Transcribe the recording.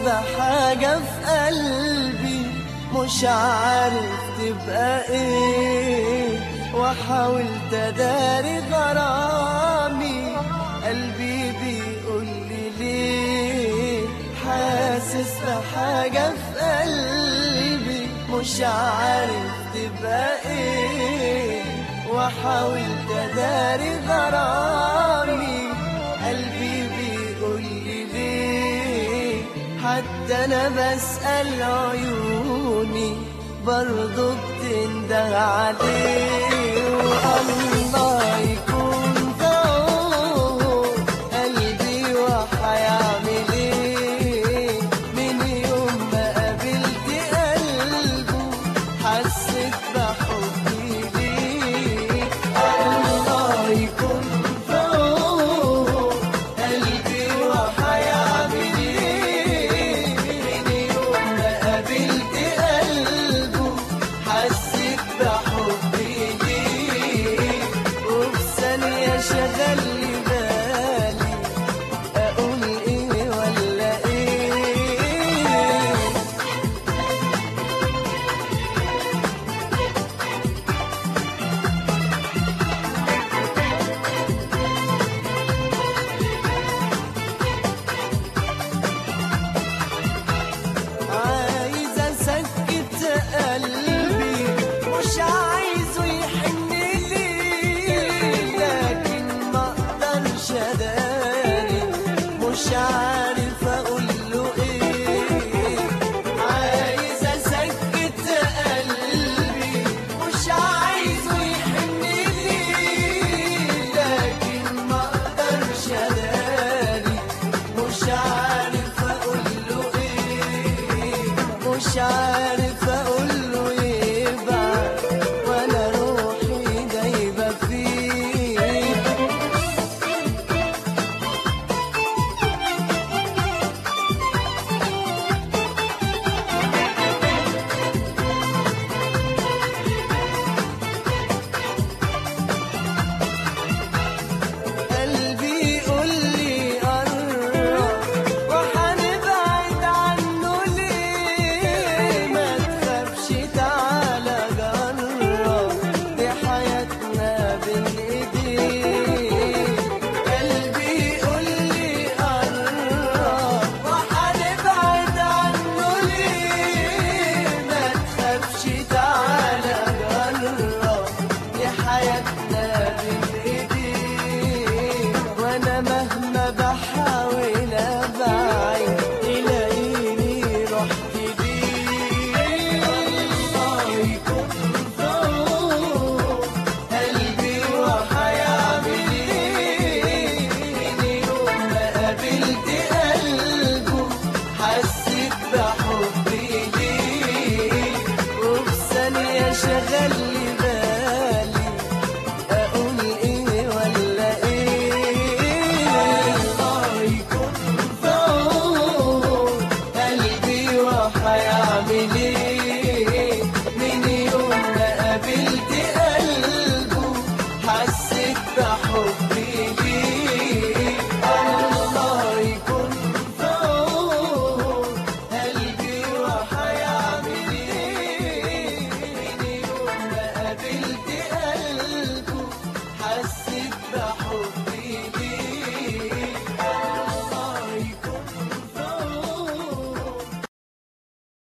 بحاجة في قلبي مش عارف تبقى ايه وحاولت اداري غرامي قلبي بيقول لي ليه حاسس بحاجة في قلبي مش عارف تبقى ايه وحاولت اداري غرامي قلبي بيقول لي ليه حتى انا بسأل عيوني برضو بتنده عليه والله يكون ضعوف قلبي وحيعمل ايه من يوم ما قابلت قلبه حس